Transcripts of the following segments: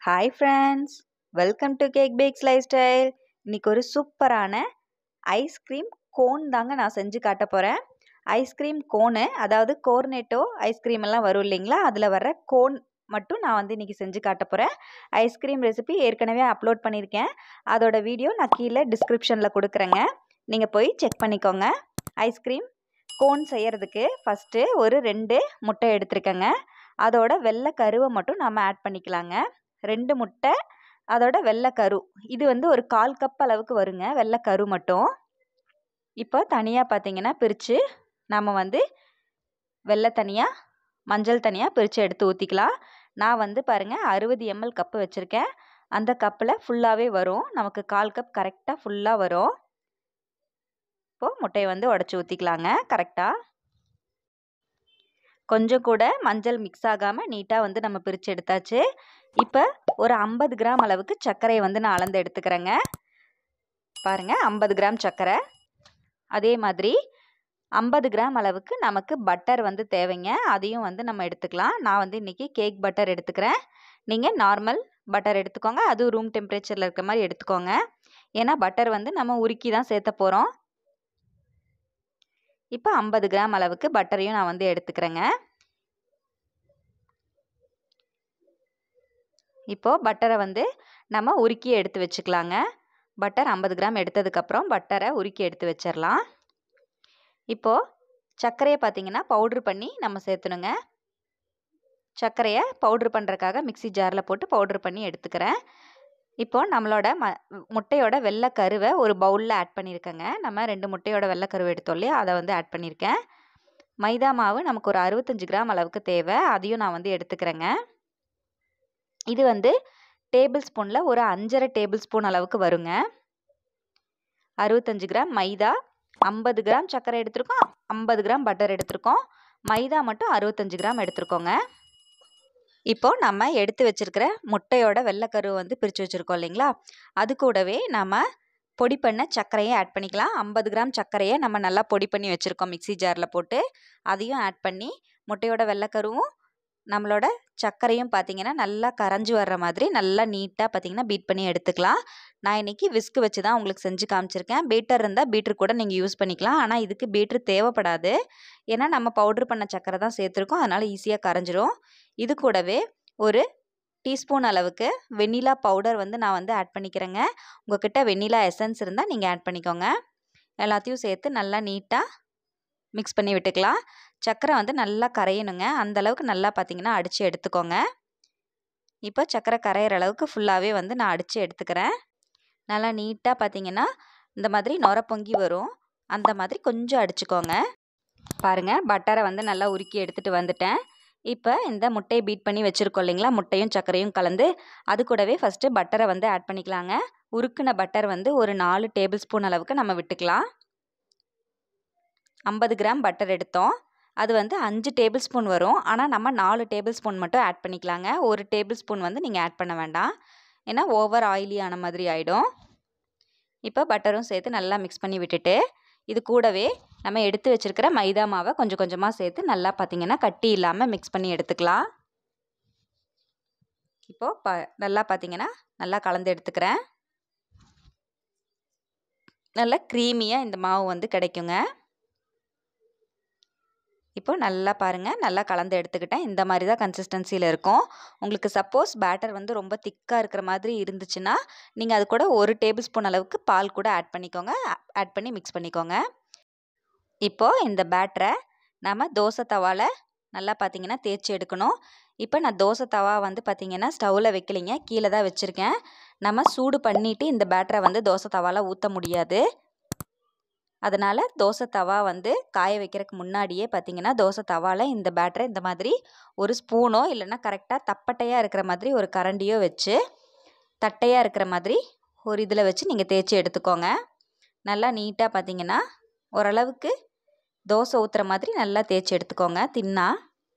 hi friends welcome to Cake Bakes Lifestyle இன்றைக்கி ஒரு சூப்பரான ஐஸ்கிரீம் கோன் தாங்க நான் செஞ்சு காட்ட போகிறேன் ஐஸ்கிரீம் கோனு அதாவது கோர்னெட்டோ ஐஸ்கிரீம் எல்லாம் வரும் இல்லைங்களா அதில் வர்ற கோன் மட்டும் நான் வந்து இன்றைக்கி செஞ்சு காட்ட போகிறேன் ஐஸ்கிரீம் ரெசிபி ஏற்கனவே அப்லோட் பண்ணியிருக்கேன் அதோட வீடியோ நான் கீழே டிஸ்கிரிப்ஷனில் கொடுக்குறேங்க நீங்கள் போய் செக் பண்ணிக்கோங்க ஐஸ்கிரீம் கோன் செய்கிறதுக்கு ஃபஸ்ட்டு ஒரு ரெண்டு முட்டை எடுத்துருக்கேங்க அதோட வெள்ளை கருவை மட்டும் நம்ம ஆட் பண்ணிக்கலாங்க ரெண்டு முட்டை அதோட வெள்ளை கரு இது வந்து ஒரு கால் கப் அளவுக்கு வருங்க வெள்ளை கரு மட்டும் இப்போ தனியாக பார்த்தீங்கன்னா பிரித்து நம்ம வந்து வெள்ளை தனியாக மஞ்சள் தனியாக பிரித்து எடுத்து ஊற்றிக்கலாம் நான் வந்து பாருங்கள் அறுபது எம்எல் கப்பு வச்சுருக்கேன் அந்த கப்பில் ஃபுல்லாகவே வரும் நமக்கு கால் கப் கரெக்டாக ஃபுல்லாக வரும் இப்போது முட்டையை வந்து உடச்சி ஊற்றிக்கலாங்க கரெக்டாக கொஞ்சம் கூட மஞ்சள் மிக்ஸ் ஆகாமல் நீட்டாக வந்து நம்ம பிரித்து எடுத்தாச்சு இப்போ ஒரு ஐம்பது கிராம் அளவுக்கு சர்க்கரையை வந்து நான் அளந்து எடுத்துக்கிறேங்க பாருங்கள் ஐம்பது கிராம் சர்க்கரை அதே மாதிரி ஐம்பது கிராம் அளவுக்கு நமக்கு பட்டர் வந்து தேவைங்க அதையும் வந்து நம்ம எடுத்துக்கலாம் நான் வந்து இன்றைக்கி கேக் பட்டர் எடுத்துக்கிறேன் நீங்கள் நார்மல் பட்டர் எடுத்துக்கோங்க அதுவும் ரூம் டெம்பரேச்சரில் இருக்கிற மாதிரி எடுத்துக்கோங்க ஏன்னா பட்டர் வந்து நம்ம உருக்கி தான் சேர்த்த போகிறோம் இப்போ ஐம்பது கிராம் அளவுக்கு பட்டரையும் நான் வந்து எடுத்துக்கிறேங்க இப்போது பட்டரை வந்து நம்ம உருக்கி எடுத்து வச்சுக்கலாங்க பட்டர் ஐம்பது கிராம் எடுத்ததுக்கப்புறம் பட்டரை உருக்கி எடுத்து வச்சிடலாம் இப்போது சர்க்கரையை பார்த்திங்கன்னா பவுட்ரு பண்ணி நம்ம சேர்த்துணுங்க சர்க்கரையை பவுட்ரு பண்ணுறக்காக மிக்சி ஜாரில் போட்டு பவுட்ரு பண்ணி எடுத்துக்கிறேன் இப்போது நம்மளோட ம முட்டையோட வெள்ளை கருவை ஒரு பவுலில் ஆட் பண்ணியிருக்கேங்க நம்ம ரெண்டு முட்டையோட வெள்ளை கருவை எடுத்தோம் இல்லையா அதை வந்து ஆட் பண்ணியிருக்கேன் மைதா மாவு நமக்கு ஒரு அறுபத்தஞ்சு கிராம் அளவுக்கு தேவை அதையும் நான் வந்து எடுத்துக்கிறேங்க இது வந்து டேபிள் ஸ்பூனில் ஒரு அஞ்சரை டேபிள் ஸ்பூன் அளவுக்கு வருங்க அறுபத்தஞ்சு கிராம் மைதா ஐம்பது கிராம் சர்க்கரை எடுத்திருக்கோம் ஐம்பது கிராம் பட்டர் எடுத்திருக்கோம் மைதா மட்டும் அறுபத்தஞ்சு கிராம் எடுத்திருக்கோங்க இப்போது நம்ம எடுத்து வச்சுருக்கிற முட்டையோட வெள்ளைக்கரு வந்து பிரித்து வச்சுருக்கோம் இல்லைங்களா அது கூடவே நம்ம பொடி பண்ண சர்க்கரையை ஆட் பண்ணிக்கலாம் ஐம்பது கிராம் சர்க்கரையை நம்ம நல்லா பொடி பண்ணி வச்சுருக்கோம் மிக்சி ஜாரில் போட்டு அதையும் ஆட் பண்ணி முட்டையோட வெள்ளைக்கருவும் நம்மளோட சர்க்கரையும் பார்த்திங்கன்னா நல்லா கரைஞ்சி வர்ற மாதிரி நல்லா நீட்டாக பார்த்திங்கன்னா பீட் பண்ணி எடுத்துக்கலாம் நான் இன்றைக்கி விஸ்கு வச்சு தான் உங்களுக்கு செஞ்சு காமிச்சிருக்கேன் பீட்டர் இருந்தால் பீட்ரு கூட நீங்கள் யூஸ் பண்ணிக்கலாம் ஆனால் இதுக்கு பீட்ரு தேவைப்படாது ஏன்னா நம்ம பவுட்ரு பண்ண சர்க்கரை தான் சேர்த்துருக்கோம் அதனால் ஈஸியாக கரைஞ்சிரும் இது கூடவே ஒரு டீஸ்பூன் அளவுக்கு வெண்ணிலா பவுடர் வந்து நான் வந்து ஆட் பண்ணிக்கிறேங்க உங்கள்கிட்ட வெண்ணிலா எசன்ஸ் இருந்தால் நீங்கள் ஆட் பண்ணிக்கோங்க எல்லாத்தையும் சேர்த்து நல்லா நீட்டாக மிக்ஸ் பண்ணி விட்டுக்கலாம் சர்க்கரை வந்து நல்லா கரையணுங்க அந்த அளவுக்கு நல்லா பார்த்தீங்கன்னா அடித்து எடுத்துக்கோங்க இப்போ சர்க்கரை கரையிற அளவுக்கு ஃபுல்லாகவே வந்து நான் அடித்து எடுத்துக்கிறேன் நல்லா நீட்டாக பார்த்தீங்கன்னா இந்த மாதிரி நொர பொங்கி வரும் அந்த மாதிரி கொஞ்சம் அடிச்சுக்கோங்க பாருங்கள் பட்டரை வந்து நல்லா உருக்கி எடுத்துகிட்டு வந்துட்டேன் இப்போ இந்த முட்டையை பீட் பண்ணி வச்சுருக்கோம் இல்லைங்களா முட்டையும் சர்க்கரையும் கலந்து அது கூடவே ஃபஸ்ட்டு பட்டரை வந்து ஆட் பண்ணிக்கலாங்க உருக்குன பட்டர் வந்து ஒரு நாலு டேபிள் ஸ்பூன் அளவுக்கு நம்ம விட்டுக்கலாம் ஐம்பது கிராம் பட்டர் எடுத்தோம் அது வந்து அஞ்சு டேபிள் ஸ்பூன் வரும் ஆனால் நம்ம நாலு டேபிள் ஸ்பூன் மட்டும் ஆட் பண்ணிக்கலாங்க ஒரு டேபிள் ஸ்பூன் வந்து நீங்கள் ஆட் பண்ண வேண்டாம் ஏன்னா ஓவர் ஆயிலி ஆன மாதிரி ஆகிடும் இப்போ பட்டரும் சேர்த்து நல்லா மிக்ஸ் பண்ணி விட்டுட்டு இது கூடவே நம்ம எடுத்து வச்சுருக்கிற மைதா மாவை கொஞ்சம் கொஞ்சமாக சேர்த்து நல்லா பார்த்திங்கன்னா கட்டி இல்லாமல் மிக்ஸ் பண்ணி எடுத்துக்கலாம் இப்போது ப நல்லா பார்த்திங்கன்னா நல்லா கலந்து எடுத்துக்கிறேன் நல்லா க்ரீமியாக இந்த மாவு வந்து கிடைக்குங்க இப்போ நல்லா பாருங்கள் நல்லா கலந்து எடுத்துக்கிட்டேன் இந்த மாதிரி தான் கன்சிஸ்டன்சியில் இருக்கும் உங்களுக்கு சப்போஸ் பேட்டர் வந்து ரொம்ப திக்காக இருக்கிற மாதிரி இருந்துச்சுன்னா நீங்கள் அது கூட ஒரு டேபிள் ஸ்பூன் அளவுக்கு பால் கூட ஆட் பண்ணிக்கோங்க ஆட் பண்ணி மிக்ஸ் பண்ணிக்கோங்க இப்போது இந்த பேட்டரை நம்ம தோசை தவாவில் நல்லா பார்த்தீங்கன்னா தேய்ச்சி எடுக்கணும் இப்போ நான் தோசை தவா வந்து பார்த்திங்கன்னா ஸ்டவ்வில் வைக்கலிங்க கீழே தான் வச்சுருக்கேன் நம்ம சூடு பண்ணிவிட்டு இந்த பேட்டரை வந்து தோசை தவாவில் ஊற்ற முடியாது அதனால் தோசை தவா வந்து காய வைக்கிறதுக்கு முன்னாடியே பார்த்திங்கன்னா தோசை தவாவில் இந்த பேட்டரை இந்த மாதிரி ஒரு ஸ்பூனோ இல்லைன்னா கரெக்டாக தப்பட்டையாக இருக்கிற மாதிரி ஒரு கரண்டியோ வச்சு தட்டையாக இருக்கிற மாதிரி ஒரு இதில் வச்சு நீங்கள் தேய்ச்சி எடுத்துக்கோங்க நல்லா நீட்டாக பார்த்திங்கன்னா ஓரளவுக்கு தோசை ஊற்றுற மாதிரி நல்லா தேய்ச்சி எடுத்துக்கோங்க தின்னா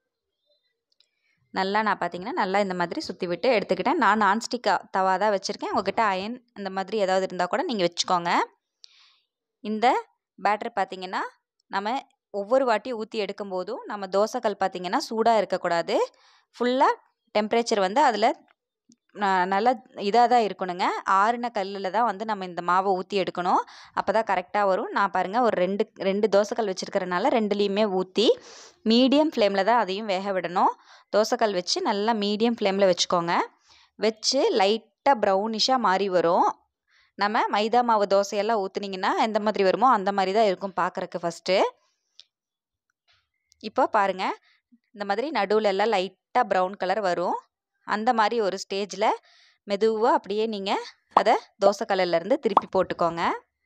நல்லா நான் பார்த்திங்கன்னா நல்லா இந்த மாதிரி சுற்றி விட்டு எடுத்துக்கிட்டேன் நான் நான்ஸ்டிக் தவா தான் வச்சுருக்கேன் உங்கள்கிட்ட அயன் இந்த மாதிரி ஏதாவது இருந்தால் கூட நீங்கள் வச்சுக்கோங்க இந்த பேட்டர் பார்த்திங்கன்னா நம்ம ஒவ்வொரு வாட்டி ஊற்றி எடுக்கும்போதும் நம்ம தோசைக்கல் பார்த்திங்கன்னா சூடாக இருக்கக்கூடாது ஃபுல்லாக டெம்பரேச்சர் வந்து அதில் நல்லா இதாக தான் இருக்கணுங்க ஆறின கல்லில் தான் வந்து நம்ம இந்த மாவை ஊற்றி எடுக்கணும் அப்போ தான் கரெக்டாக வரும் நான் பாருங்கள் ஒரு ரெண்டு ரெண்டு தோசைக்கல் வச்சுருக்கறனால ரெண்டுலேயுமே ஊற்றி மீடியம் ஃப்ளேமில் தான் அதையும் வேக விடணும் தோசைக்கல் வச்சு நல்லா மீடியம் ஃப்ளேமில் வச்சுக்கோங்க வச்சு லைட்டாக ப்ரௌனிஷாக மாறி வரும் நம்ம மைதா மாவு தோசையெல்லாம் ஊற்றுனீங்கன்னா எந்த மாதிரி வருமோ அந்த மாதிரி தான் இருக்கும் பார்க்குறக்கு ஃபஸ்ட்டு இப்போ பாருங்கள் இந்த மாதிரி நடுவில் எல்லாம் லைட்டாக ப்ரௌன் கலர் வரும் அந்த மாதிரி ஒரு ஸ்டேஜில் மெதுவாக அப்படியே நீங்கள் அதை தோசைக்கல்லிருந்து திருப்பி போட்டுக்கோங்க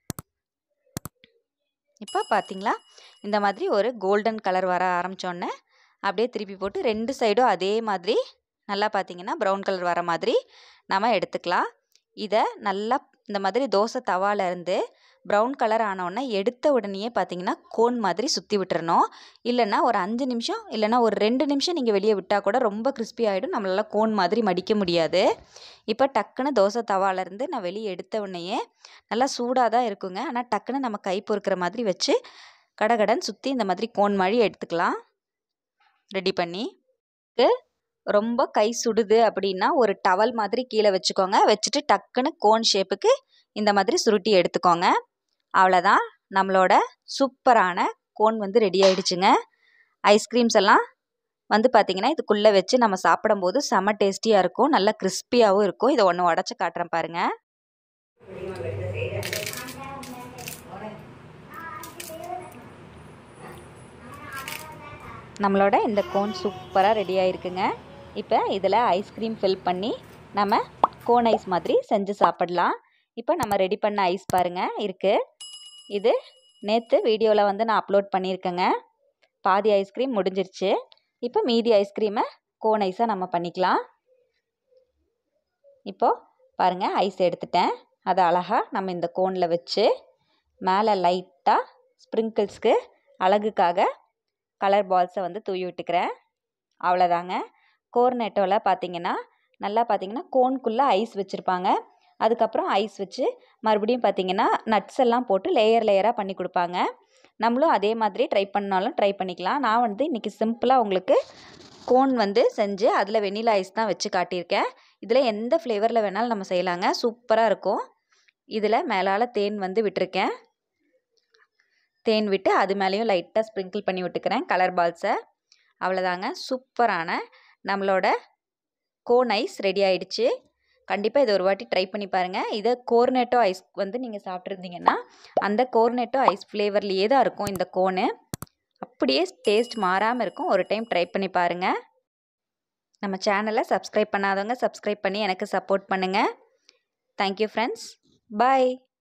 இப்போ பார்த்தீங்களா இந்த மாதிரி ஒரு கோல்டன் கலர் வர ஆரம்பித்தோன்னே அப்படியே திருப்பி போட்டு ரெண்டு சைடும் அதே மாதிரி நல்லா பார்த்தீங்கன்னா ப்ரௌன் கலர் வர மாதிரி நம்ம எடுத்துக்கலாம் இதை நல்லா இந்த மாதிரி தோசை தவாலேருந்து ப்ரௌன் கலர் ஆனோடனே எடுத்த உடனேயே பார்த்தீங்கன்னா கோன் மாதிரி சுற்றி விட்டுறணும் இல்லைன்னா ஒரு அஞ்சு நிமிஷம் இல்லைன்னா ஒரு ரெண்டு நிமிஷம் நீங்கள் வெளியே விட்டால் கூட ரொம்ப கிறிஸ்பி ஆகிடும் நம்மளால் கோன் மாதிரி மடிக்க முடியாது இப்போ டக்குன்னு தோசை தவாலேருந்து நான் வெளியே எடுத்த உடனேயே நல்லா சூடாக தான் இருக்குங்க ஆனால் டக்குன்னு நம்ம கை பொறுக்கிற மாதிரி வச்சு கடகடன் சுற்றி இந்த மாதிரி கோன் மாதிரி எடுத்துக்கலாம் ரெடி பண்ணி ரொம்ப கை சுடுது அப்படின்னா ஒரு டவல் மாதிரி கீழே வச்சுக்கோங்க வச்சுட்டு டக்குன்னு கோன் ஷேப்புக்கு இந்த மாதிரி சுருட்டி எடுத்துக்கோங்க அவ்வளோதான் நம்மளோட சூப்பரான கோன் வந்து ரெடி ஆயிடுச்சுங்க ஐஸ்கிரீம்ஸ் எல்லாம் வந்து பார்த்திங்கன்னா இதுக்குள்ளே வச்சு நம்ம சாப்பிடும்போது செம்ம டேஸ்டியாக இருக்கும் நல்லா கிறிஸ்பியாகவும் இருக்கும் இதை ஒன்று உடச்சி காட்டுறேன் பாருங்கள் நம்மளோட இந்த கோன் சூப்பராக ரெடி ஆயிருக்குங்க இப்போ இதில் ஐஸ்கிரீம் ஃபில் பண்ணி நம்ம கோன் ஐஸ் மாதிரி செஞ்சு சாப்பிடலாம் இப்போ நம்ம ரெடி பண்ண ஐஸ் பாருங்கள் இருக்குது இது நேற்று வீடியோவில் வந்து நான் அப்லோட் பண்ணியிருக்கேங்க பாதி ஐஸ்கிரீம் முடிஞ்சிருச்சு இப்போ மீதி ஐஸ்கிரீமை கோன் ஐஸாக நம்ம பண்ணிக்கலாம் இப்போது பாருங்கள் ஐஸ் எடுத்துட்டேன் அதை அழகாக நம்ம இந்த கோனில் வச்சு மேலே லைட்டாக ஸ்ப்ரிங்கிள்ஸ்க்கு அழகுக்காக கலர் பால்ஸை வந்து தூவி விட்டுக்கிறேன் அவ்வளோதாங்க கோர்னெட்டோவில் பார்த்தீங்கன்னா நல்லா பார்த்தீங்கன்னா கோனுக்குள்ளே ஐஸ் வச்சுருப்பாங்க அதுக்கப்புறம் ஐஸ் வச்சு மறுபடியும் பார்த்தீங்கன்னா நட்ஸ் எல்லாம் போட்டு லேயர் லேயராக பண்ணி கொடுப்பாங்க நம்மளும் அதே மாதிரி ட்ரை பண்ணாலும் ட்ரை பண்ணிக்கலாம் நான் வந்து இன்றைக்கி சிம்பிளாக உங்களுக்கு கோன் வந்து செஞ்சு அதில் வெனிலா ஐஸ் தான் வச்சு காட்டியிருக்கேன் இதில் எந்த ஃப்ளேவரில் வேணாலும் நம்ம செய்யலாங்க சூப்பராக இருக்கும் இதில் மேலால் தேன் வந்து விட்டுருக்கேன் தேன் விட்டு அது மேலேயும் லைட்டாக ஸ்ப்ரிங்கிள் பண்ணி விட்டுக்கிறேன் கலர் பால்ஸை அவ்வளோதாங்க சூப்பரான நம்மளோட கோன் ஐஸ் ரெடி ஆயிடுச்சு கண்டிப்பாக இதை ஒரு வாட்டி ட்ரை பண்ணி பாருங்கள் இதை கோர்னெட்டோ ஐஸ் வந்து நீங்கள் சாப்பிட்ருந்தீங்கன்னா அந்த கோர்னெட்டோ ஐஸ் ஃப்ளேவர்லேயே தான் இருக்கும் இந்த கோனு அப்படியே டேஸ்ட் மாறாமல் இருக்கும் ஒரு டைம் ட்ரை பண்ணி பாருங்கள் நம்ம சேனலை சப்ஸ்கிரைப் பண்ணாதவங்க சப்ஸ்கிரைப் பண்ணி எனக்கு சப்போர்ட் பண்ணுங்கள் தேங்க்யூ ஃப்ரெண்ட்ஸ் பாய்